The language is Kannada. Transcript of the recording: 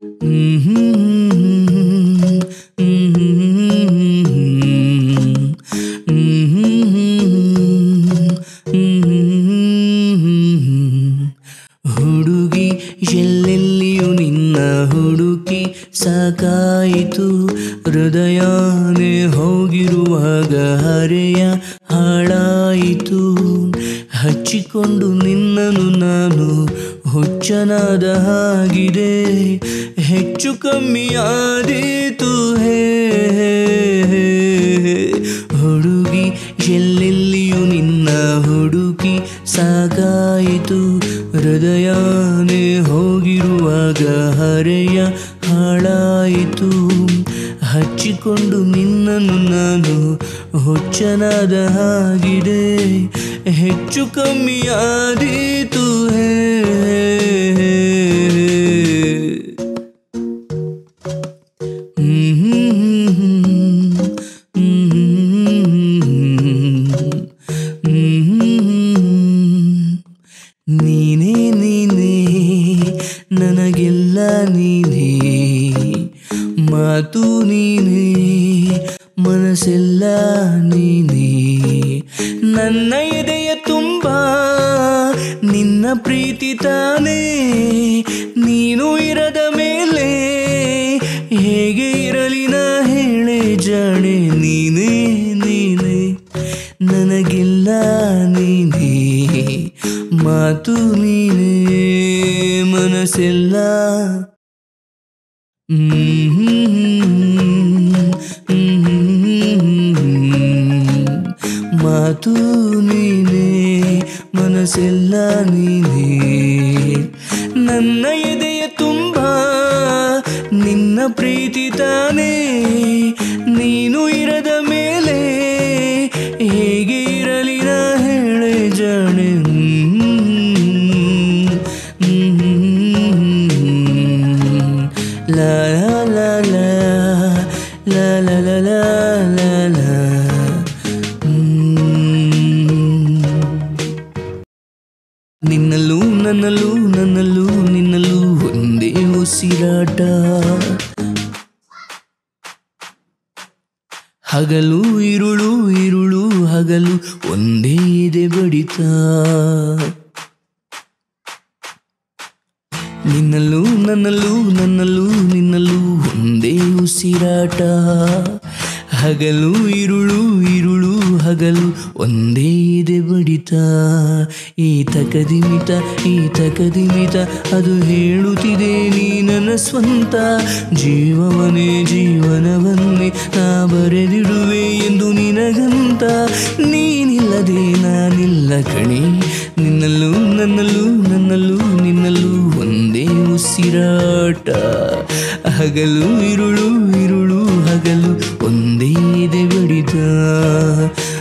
ಹುಡುಗಿ ಎಲ್ಲೆಲ್ಲಿಯೂ ನಿನ್ನ ಹುಡುಕಿ ಸಾಕಾಯಿತು ಹೃದಯನೇ ಹೋಗಿರುವಾಗ ಹರೆಯ ಹಾಳಾಯಿತು ಹಚ್ಚಿಕೊಂಡು ನಿನ್ನನು ನಾನು ಹುಚ್ಚನಾದ ಹಾಗಿದೆ ಹೆಚ್ಚು ಕಮ್ಮಿಯಾದೀತು ಹೇ ಹುಡುಗಿ ಎಲ್ಲೆಲ್ಲಿಯೂ ನಿನ್ನ ಹುಡುಕಿ ಸಾಕಾಯಿತು ಹೃದಯನೇ ಹೋಗಿರುವಾಗ ಹರೆಯ ಹಾಳಾಯಿತು ಹಚ್ಚಿಕೊಂಡು ನಿನ್ನನ್ನು ನಾನು ಹುಚ್ಚನಾದ ಹಾಗಿದೆ ಹೆಚ್ಚು ಕಮ್ಮಿಯಾದೀತು ಹೇ ನೀನೇ ನೀನೇ ನನಗೆಲ್ಲ ನೀನೇ ಮಾತು ನೀನೇ ಮನಸ್ಸೆಲ್ಲ ನೀನೇ ನನ್ನ ಎದೆಯ ತುಂಬ ನಿನ್ನ ಪ್ರೀತಿ ತಾನೇ ನೀನು ಇರದ ಮೇಲೆ ಹೇಗೆ ಇರಲಿ ನಾ ಹೇಳೆ ಜಾಣೆ ನೀನೇ ನೀನೇ ನನಗಿಲ್ಲ ನೀನೇ ಮಾತು ನೀನೇ ಮನಸ್ಸೆಲ್ಲ ಮಾತು ನೀನೇ ಮನಸ್ಸೆಲ್ಲ ನೀನೇ ನನ್ನ ಎದೆಯ ತುಂಬ ನಿನ್ನ ಪ್ರೀತಿ ತಾನೇ ನೀನು ಇರದ ಮೇಲೆ ಹೇಗೆ ಇರಲಿ ನಾ ಹೇಳೆ ಜಾಣೆ ಲಾ ಲಾ ಲಾ ಲಾ ಲಾ ಲಾ ಲಾ ಲಾ ಲಾ ನಿನ್ನಲ್ಲೂ ನನ್ನಲ್ಲೂ ನನ್ನಲ್ಲೂ ನಿನ್ನಲ್ಲೂ ಒಂದೇ ಉಸಿರಾಟ ಹಗಲು ಇರುಳು ಇರುಳು ಹಗಲು ಒಂದೇ ಇದೆ ಬಡಿತ ನಿನ್ನಲ್ಲೂ ನನ್ನಲ್ಲೂ ನನ್ನಲ್ಲೂ ನಿನ್ನಲ್ಲೂ ಒಂದೇ ಉಸಿರಾಟ ಹಗಲು ಇರುಳು ಇರುಳು ಹಗಲು ಒಂದೇ ಇದೆ ಬಡಿತ ಈ ತಕದಿಮಿತ ಈ ತಕದಿಮಿತ ಅದು ಹೇಳುತ್ತಿದೆ ನೀ ನನ್ನ ಸ್ವಂತ ಜೀವವನೇ ಜೀವನವನ್ನೇ ನಾ ಬರೆದಿಡುವೆ ಎಂದು ನಿನಗಂತ ನೀನಿಲ್ಲದೆ ನಾನಿಲ್ಲ ಕಣಿ ನಿನ್ನಲ್ಲೂ ನನ್ನಲ್ಲೂ ನನ್ನಲ್ಲೂ ನಿನ್ನಲ್ಲೂ ಒಂದೇ ಉಸಿರಾಟ ಹಗಲು ಇರುಳು ಇರುಳು ಹಗಲು ಒಂದೇ ಇದೆ ಬಡಿತ